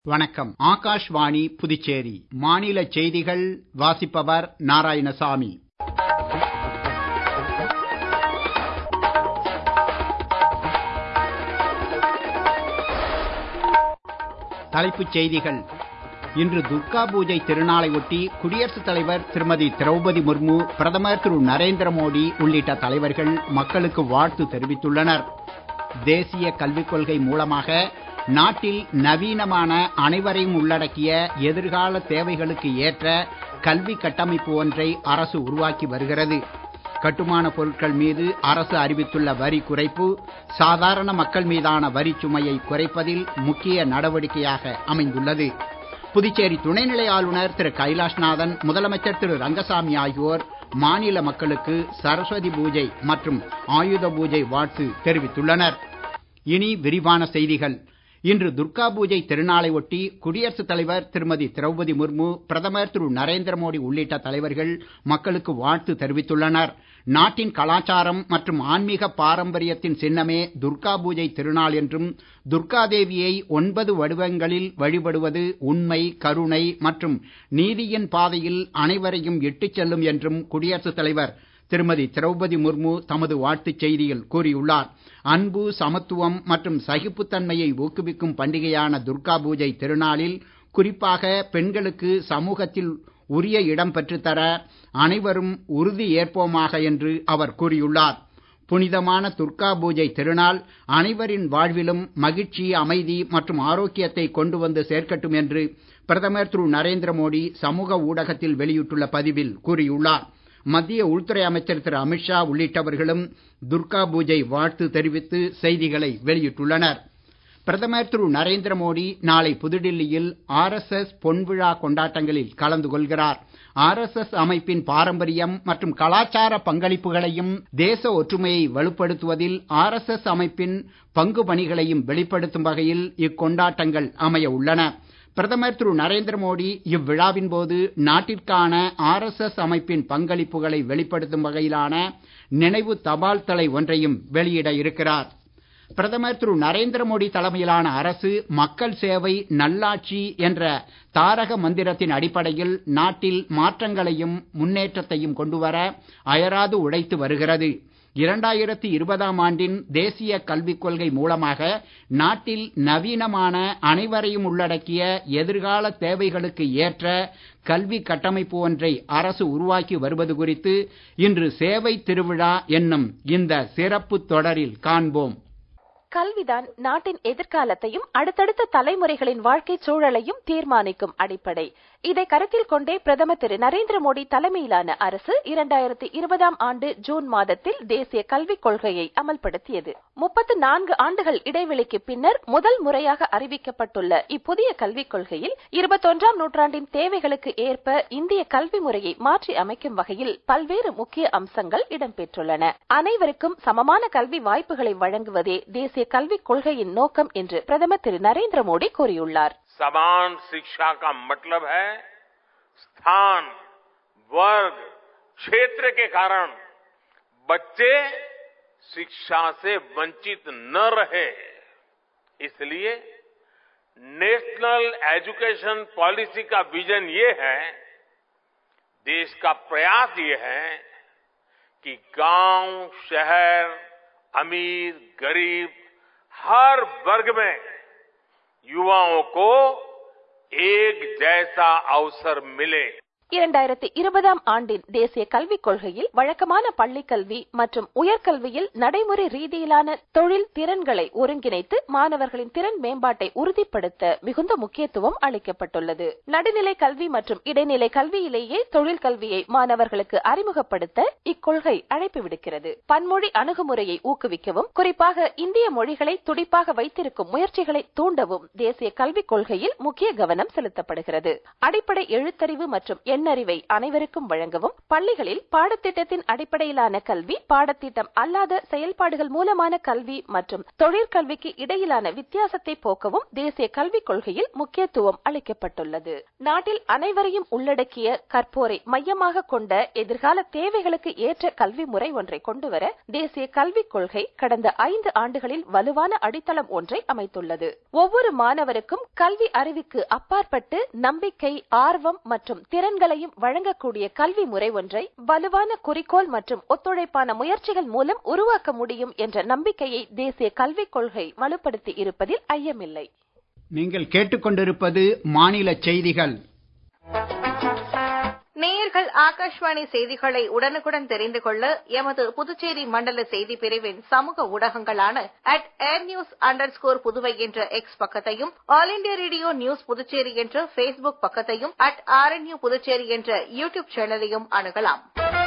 வணக்கம் ஆகாஷ்வாணி புதுச்சேரி மாநில செய்திகள் வாசிப்பவர் நாராயணசாமி தலைப்புச் செய்திகள் இன்று துர்கா பூஜை திருநாளை ஒட்டி குடியரசுத் தலைவர் திருமதி திரௌபதி முர்மு பிரதமர் திரு நரேந்திர மோடி உள்ளிட்ட தலைவர்கள் மக்களுக்கு வாழ்த்து தெரிவித்துள்ளனர் தேசிய கல்விக் கொள்கை மூலமாக நாட்டில் நவீனமான அனைவரையும் உள்ளடக்கிய எதிர்கால தேவைகளுக்கு ஏற்ற கல்வி கட்டமைப்பு ஒன்றை அரசு உருவாக்கி வருகிறது கட்டுமான பொருட்கள் மீது அரசு அறிவித்துள்ள வரி குறைப்பு சாதாரண மக்கள் மீதான வரி சுமையை குறைப்பதில் முக்கிய நடவடிக்கையாக அமைந்துள்ளது புதுச்சேரி துணைநிலை ஆளுநர் திரு கைலாஷ்நாதன் முதலமைச்சர் திரு ரங்கசாமி ஆகியோர் மாநில மக்களுக்கு சரஸ்வதி பூஜை மற்றும் ஆயுத பூஜை வாழ்த்து தெரிவித்துள்ளனர் இனி விரிவான செய்திகள் இன்று துர்கா பூஜை திருநாளை ஒட்டி குடியரசுத் தலைவர் திருமதி திரௌபதி முர்மு பிரதமர் திரு நரேந்திர மோடி உள்ளிட்ட தலைவர்கள் மக்களுக்கு வாழ்த்து தெரிவித்துள்ளனர் நாட்டின் கலாச்சாரம் மற்றும் ஆன்மீக பாரம்பரியத்தின் சின்னமே துர்கா பூஜை திருநாள் என்றும் துர்கா தேவியை ஒன்பது வடிவங்களில் வழிபடுவது உண்மை கருணை மற்றும் நீதியின் பாதையில் அனைவரையும் இட்டுச் செல்லும் என்றும் குடியரசுத் தலைவர் திருமதி திரௌபதி முர்மு தமது வாழ்த்துச் செய்தியில் கூறியுள்ளார் அன்பு சமத்துவம் மற்றும் சகிப்புத்தன்மையை ஊக்குவிக்கும் பண்டிகையான துர்கா பூஜை திருநாளில் குறிப்பாக பெண்களுக்கு சமூகத்தில் உரிய இடம் பெற்றுத்தர அனைவரும் உறுதி ஏற்போமாக என்று அவர் கூறியுள்ளார் புனிதமான துர்கா பூஜை திருநாள் அனைவரின் வாழ்விலும் மகிழ்ச்சி அமைதி மற்றும் ஆரோக்கியத்தை கொண்டு வந்து சேர்க்கட்டும் என்று பிரதமர் திரு நரேந்திர மோடி சமூக ஊடகத்தில் வெளியிட்டுள்ள பதிவில் கூறியுள்ளார் மத்திய உள்துறை அமைச்சர் திரு அமித்ஷா உள்ளிட்டவர்களும் துர்கா பூஜை வாழ்த்து தெரிவித்து செய்திகளை வெளியிட்டுள்ளனர் பிரதமர் திரு நரேந்திர மோடி நாளை புதுடில்லியில் ஆர்எஸ்எஸ் பொன்விழா கொண்டாட்டங்களில் கலந்து கொள்கிறார் ஆர்எஸ்எஸ் அமைப்பின் பாரம்பரியம் மற்றும் கலாச்சார பங்களிப்புகளையும் தேச ஒற்றுமையை வலுப்படுத்துவதில் ஆர்எஸ்எஸ் அமைப்பின் பங்கு பணிகளையும் வெளிப்படுத்தும் வகையில் இக்கொண்டாட்டங்கள் அமைய உள்ளன பிரதமர் திரு நரேந்திர மோடி இவ்விழாவின் போது நாட்டிற்கான ஆர்எஸ்எஸ் அமைப்பின் பங்களிப்புகளை வெளிப்படுத்தும் வகையிலான நினைவு தபால் தலை ஒன்றையும் வெளியிட இருக்கிறார் பிரதமர் திரு நரேந்திர மோடி தலைமையிலான அரசு மக்கள் சேவை நல்லாட்சி என்ற தாரக மந்திரத்தின் அடிப்படையில் நாட்டில் மாற்றங்களையும் முன்னேற்றத்தையும் கொண்டுவர அயராது உழைத்து வருகிறது இரண்டாயிரத்தி இருபதாம் ஆண்டின் தேசிய கல்விக் கொள்கை மூலமாக நாட்டில் நவீனமான அனைவரையும் உள்ளடக்கிய எதிர்கால தேவைகளுக்கு ஏற்ற கல்வி கட்டமைப்பு ஒன்றை அரசு உருவாக்கி வருவது குறித்து இன்று சேவை திருவிழா என்னும் இந்த சிறப்பு தொடரில் காண்போம் கல்விதான் நாட்டின் எதிர்காலத்தையும் அடுத்தடுத்த தலைமுறைகளின் வாழ்க்கை சூழலையும் தீர்மானிக்கும் அடிப்படை இதை கருத்தில் கொண்டே பிரதமர் திரு நரேந்திர மோடி தலைமையிலான அரசு இரண்டாயிரத்தி இருபதாம் ஆண்டு ஜூன் மாதத்தில் தேசிய கல்விக் கொள்கையை அமல்படுத்தியது முப்பத்து நான்கு ஆண்டுகள் இடைவெளிக்கு பின்னர் முதல் முறையாக அறிவிக்கப்பட்டுள்ள இப்புதிய கல்விக் கொள்கையில் இருபத்தொன்றாம் நூற்றாண்டின் தேவைகளுக்கு ஏற்ப இந்திய கல்வி முறையை மாற்றி அமைக்கும் வகையில் பல்வேறு முக்கிய அம்சங்கள் இடம்பெற்றுள்ளன அனைவருக்கும் சமமான கல்வி வாய்ப்புகளை வழங்குவதே தேசிய கல்விக் கொள்கையின் நோக்கம் என்று பிரதமர் திரு நரேந்திர மோடி கூறியுள்ளார் समान शिक्षा का मतलब है स्थान वर्ग क्षेत्र के कारण बच्चे शिक्षा से वंचित न रहे इसलिए नेशनल एजुकेशन पॉलिसी का विजन ये है देश का प्रयास ये है कि गांव शहर अमीर गरीब हर वर्ग में युवाओं को एक जैसा अवसर मिले இரண்டாயிரத்தி இருபதாம் ஆண்டின் தேசிய கல்விக் கொள்கையில் வழக்கமான பள்ளி கல்வி மற்றும் உயர்கல்வியில் நடைமுறை ரீதியிலான தொழில் திறன்களை ஒருங்கிணைத்து மாணவர்களின் திறன் மேம்பாட்டை உறுதிப்படுத்த மிகுந்த முக்கியத்துவம் அளிக்கப்பட்டுள்ளது நடுநிலை கல்வி மற்றும் இடைநிலை கல்வியிலேயே தொழில் கல்வியை மாணவர்களுக்கு அறிமுகப்படுத்த இக்கொள்கை அழைப்பு விடுக்கிறது பன்மொழி அணுகுமுறையை ஊக்குவிக்கவும் குறிப்பாக இந்திய மொழிகளை துடிப்பாக வைத்திருக்கும் முயற்சிகளை தூண்டவும் தேசிய கல்விக் கொள்கையில் முக்கிய கவனம் செலுத்தப்படுகிறது அடிப்படை எழுத்தறிவு மற்றும் எண்ணறிவை அனைவருக்கும் வழங்கவும் பள்ளிகளில் பாடத்திட்டத்தின் அடிப்படையிலான கல்வி பாடத்திட்டம் அல்லாத செயல்பாடுகள் மூலமான கல்வி மற்றும் தொழிற்கல்விக்கு இடையிலான வித்தியாசத்தை போக்கவும் தேசிய கல்விக் கொள்கையில் முக்கியத்துவம் அளிக்கப்பட்டுள்ளது நாட்டில் அனைவரையும் உள்ளடக்கிய கற்போரை மையமாக கொண்ட எதிர்கால தேவைகளுக்கு ஏற்ற கல்வி முறை ஒன்றை கொண்டுவர தேசிய கல்விக் கொள்கை கடந்த ஐந்து ஆண்டுகளில் வலுவான அடித்தளம் ஒன்றை அமைத்துள்ளது ஒவ்வொரு மாணவருக்கும் கல்வி அறிவுக்கு அப்பாற்பட்டு நம்பிக்கை ஆர்வம் மற்றும் திறன்களையும் வழங்கக்கூடிய கல்வி முறை ஒன்றை வலுவான குறிக்கோள் மற்றும் ஒத்துழைப்பான முயற்சிகள் மூலம் உருவாக்க முடியும் என்ற நம்பிக்கையை தேசிய கல்விக் கொள்கை வலுப்படுத்தி இருப்பதில் ஐயமில்லை நீங்கள் கேட்டுக்கொண்டிருப்பது மாநில செய்திகள் நேயர்கள் ஆகாஷ்வாணி செய்திகளை உடனுக்குடன் தெரிந்து கொள்ள எமது புதுச்சேரி மண்டல செய்தி பிரிவின் சமூக ஊடகங்களான at air news underscore Puduvai என்ற எக்ஸ் பக்கத்தையும் all India radio news Puducherry என்ற பேஸ்புக் பக்கத்தையும் அட் ஆர்என்யூ புதுச்சேரி என்ற யூ டியூப் சேனலையும் அணுகலாம்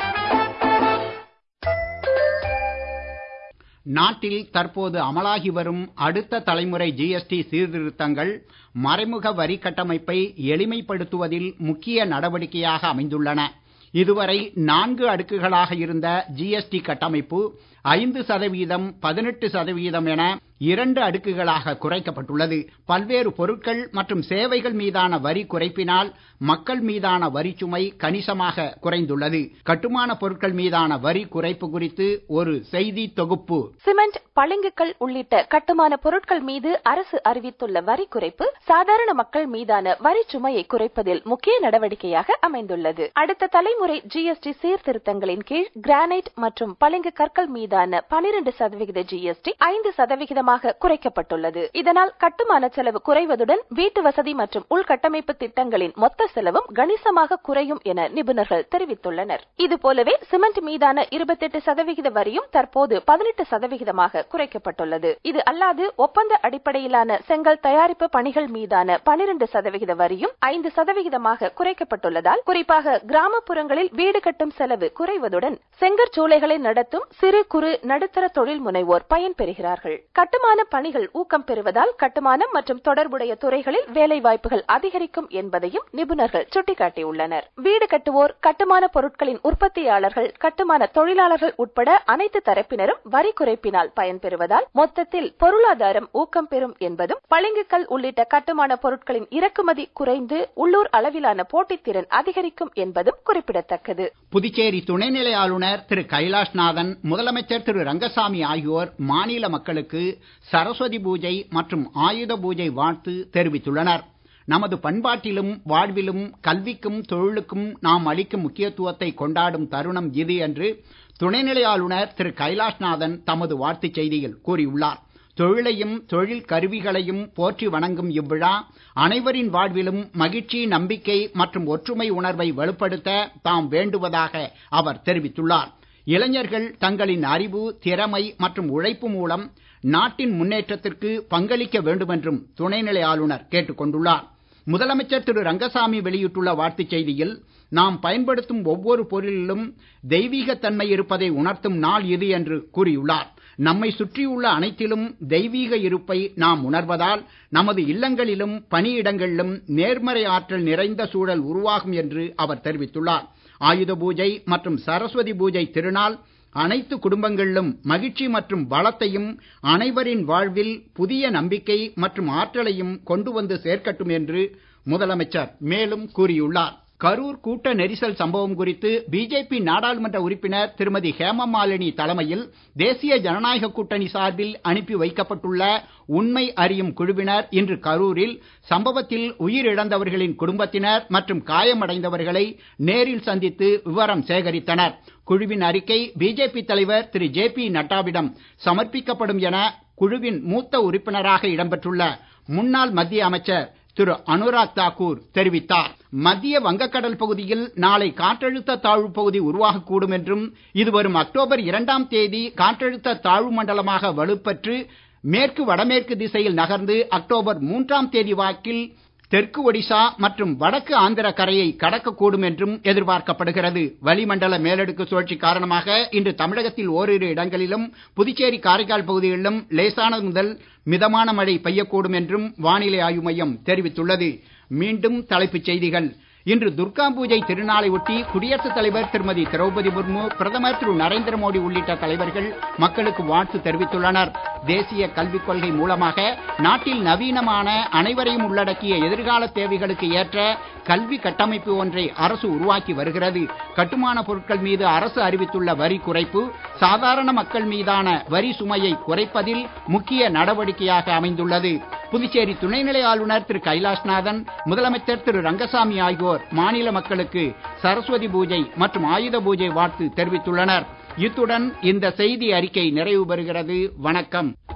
நாட்டில் தற்போது அமலாகி வரும் அடுத்த தலைமுறை ஜிஎஸ்டி சீர்திருத்தங்கள் மறைமுக வரி கட்டமைப்பை எளிமைப்படுத்துவதில் முக்கிய நடவடிக்கையாக அமைந்துள்ளன இதுவரை நான்கு அடுக்குகளாக இருந்த ஜிஎஸ்டி கட்டமைப்பு ஐந்து சதவீதம் பதினெட்டு சதவீதம் என இரண்டு அடுக்குகளாக குறைக்கப்பட்டுள்ளது பல்வேறு பொருட்கள் மற்றும் சேவைகள் மீதான வரி குறைப்பினால் மக்கள் மீதான வரி சுமை கணிசமாக குறைந்துள்ளது கட்டுமான பொருட்கள் மீதான வரி குறைப்பு குறித்து ஒரு செய்தி தொகுப்பு சிமெண்ட் பளிங்குகள் உள்ளிட்ட கட்டுமான பொருட்கள் மீது அரசு அறிவித்துள்ள வரி குறைப்பு சாதாரண மக்கள் மீதான வரி சுமையை குறைப்பதில் முக்கிய நடவடிக்கையாக அமைந்துள்ளது அடுத்த தலைமுறை ஜிஎஸ்டி சீர்திருத்தங்களின் கீழ் கிரானைட் மற்றும் பளிங்கு கற்கள் மீதான பனிரெண்டு சதவிகித ஜிஎஸ்டி ஐந்து சதவிகிதமாக குறைக்கப்பட்டுள்ளது இதனால் கட்டுமான செலவு குறைவதுடன் வீட்டு வசதி மற்றும் உள்கட்டமைப்பு திட்டங்களின் மொத்த செலவும் கணிசமாக குறையும் என நிபுணர்கள் தெரிவித்துள்ளனர் இதுபோலவே சிமெண்ட் மீதான இருபத்தெட்டு சதவிகித வரியும் தற்போது பதினெட்டு சதவிகிதமாக குறைக்கப்பட்டுள்ளது இது அல்லாது ஒப்பந்த அடிப்படையிலான செங்கல் தயாரிப்பு பணிகள் மீதான பனிரெண்டு சதவிகித வரியும் ஐந்து சதவிகிதமாக குறைக்கப்பட்டுள்ளதால் குறிப்பாக கிராமப்புறங்களில் வீடு கட்டும் செலவு குறைவதுடன் செங்கற்சூளைகளை நடத்தும் சிறு குறு நடுத்தர தொழில் முனைவோர் பயன்பெறுகிறார்கள் கட்டுமான பணிகள் ஊக்கம் பெறுவதால் கட்டுமானம் மற்றும் தொடர்புடைய துறைகளில் வேலை வாய்ப்புகள் அதிகரிக்கும் என்பதையும் நிபுணர்கள் சுட்டிக்காட்டியுள்ளனர் வீடு கட்டுவோர் கட்டுமான பொருட்களின் உற்பத்தியாளர்கள் கட்டுமான தொழிலாளர்கள் உட்பட அனைத்து தரப்பினரும் வரி குறைப்பினால் பயன்பெறுவதால் மொத்தத்தில் பொருளாதாரம் ஊக்கம் பெறும் என்பதும் பளிங்குகள் உள்ளிட்ட கட்டுமான பொருட்களின் இறக்குமதி குறைந்து உள்ளூர் அளவிலான போட்டித்திறன் அதிகரிக்கும் என்பதும் குறிப்பிடத்தக்கது புதுச்சேரி துணைநிலை ஆளுநர் திரு கைலாஷ்நாதன் முதலமைச்சர் திரு ரங்கசாமி ஆகியோர் மாநில மக்களுக்கு சரஸ்வதி பூஜை மற்றும் ஆயுத பூஜை வாழ்த்து தெரிவித்துள்ளனர் நமது பண்பாட்டிலும் வாழ்விலும் கல்விக்கும் தொழிலுக்கும் நாம் அளிக்கும் முக்கியத்துவத்தை கொண்டாடும் தருணம் இது என்று துணைநிலை ஆளுநர் திரு கைலாஷ்நாதன் தமது வாழ்த்துச் செய்தியில் கூறியுள்ளார் தொழிலையும் தொழில் கருவிகளையும் போற்றி வணங்கும் இவ்விழா அனைவரின் வாழ்விலும் மகிழ்ச்சி நம்பிக்கை மற்றும் ஒற்றுமை உணர்வை வலுப்படுத்த தாம் வேண்டுவதாக அவர் தெரிவித்துள்ளார் இளைஞர்கள் தங்களின் அறிவு திறமை மற்றும் உழைப்பு மூலம் நாட்டின் முன்னேற்றத்திற்கு பங்களிக்க வேண்டுமென்றும் துணைநிலை ஆளுநர் கேட்டுக் கொண்டுள்ளார் முதலமைச்சர் திரு ரங்கசாமி வெளியிட்டுள்ள வாழ்த்துச் செய்தியில் நாம் பயன்படுத்தும் ஒவ்வொரு பொருளிலும் தெய்வீகத் தன்மை இருப்பதை உணர்த்தும் நாள் இது என்று கூறியுள்ளார் நம்மை சுற்றியுள்ள அனைத்திலும் தெய்வீக இருப்பை நாம் உணர்வதால் நமது இல்லங்களிலும் பணியிடங்களிலும் நேர்மறை ஆற்றல் நிறைந்த சூழல் உருவாகும் என்று அவர் தெரிவித்துள்ளார் ஆயுத பூஜை மற்றும் சரஸ்வதி பூஜை திருநாள் அனைத்து குடும்பங்களிலும் மகிழ்ச்சி மற்றும் வளத்தையும் அனைவரின் வாழ்வில் புதிய நம்பிக்கை மற்றும் ஆற்றலையும் கொண்டு வந்து சேர்க்கட்டும் என்று முதலமைச்சர் மேலும் கூறியுள்ளார் கரூர் கூட்ட நெரிசல் சம்பவம் குறித்து பிஜேபி நாடாளுமன்ற உறுப்பினர் திருமதி ஹேமமாலினி தலைமையில் தேசிய ஜனநாயக கூட்டணி சார்பில் அனுப்பி வைக்கப்பட்டுள்ள உண்மை அறியும் குழுவினர் இன்று கரூரில் சம்பவத்தில் உயிரிழந்தவர்களின் குடும்பத்தினர் மற்றும் காயமடைந்தவர்களை நேரில் சந்தித்து விவரம் சேகரித்தனர் குழுவின் அறிக்கை பிஜேபி தலைவர் திரு ஜே பி நட்டாவிடம் சமர்ப்பிக்கப்படும் என குழுவின் மூத்த உறுப்பினராக இடம்பெற்றுள்ள முன்னாள் மத்திய அமைச்சர் திரு அனுராக் தாக்கூர் தெரிவித்தார் மத்திய வங்கக்கடல் பகுதியில் நாளை காற்றழுத்த தாழ்வு பகுதி உருவாகக்கூடும் என்றும் இது வரும் அக்டோபர் இரண்டாம் தேதி காற்றழுத்த தாழ்வு மண்டலமாக வலுப்பெற்று மேற்கு வடமேற்கு திசையில் நகர்ந்து அக்டோபர் மூன்றாம் தேதி வாக்கில் தெற்கு ஒடிசா மற்றும் வடக்கு ஆந்திர கரையை கடக்கக்கூடும் என்றும் எதிர்பார்க்கப்படுகிறது வளிமண்டல மேலடுக்கு சுழற்சி காரணமாக இன்று தமிழகத்தில் ஓரிரு இடங்களிலும் புதுச்சேரி காரைக்கால் பகுதிகளிலும் லேசானது முதல் மிதமான மழை பெய்யக்கூடும் என்றும் வானிலை ஆய்வு மையம் தெரிவித்துள்ளது மீண்டும் தலைப்புச் செய்திகள் இன்று துர்கா பூஜை திருநாளை ஒட்டி குடியரசுத் தலைவர் திருமதி திரௌபதி முர்மு பிரதமர் திரு நரேந்திர மோடி உள்ளிட்ட தலைவர்கள் மக்களுக்கு வாழ்த்து தெரிவித்துள்ளனர் தேசிய கல்விக் கொள்கை மூலமாக நாட்டில் நவீனமான அனைவரையும் உள்ளடக்கிய எதிர்கால தேவைகளுக்கு ஏற்ற கல்வி கட்டமைப்பு ஒன்றை அரசு உருவாக்கி வருகிறது கட்டுமான பொருட்கள் மீது அரசு அறிவித்துள்ள வரி குறைப்பு சாதாரண மக்கள் மீதான வரி சுமையை குறைப்பதில் முக்கிய நடவடிக்கையாக அமைந்துள்ளது புதுச்சேரி துணைநிலை ஆளுநர் திரு கைலாஷ்நாதன் முதலமைச்சர் திரு ரங்கசாமி ஆகியோர் மாநில மக்களுக்கு சரஸ்வதி பூஜை மற்றும் ஆயுத பூஜை வாழ்த்து தெரிவித்துள்ளனர் இத்துடன் இந்த செய்தி அறிக்கை நிறைவு பெறுகிறது வணக்கம்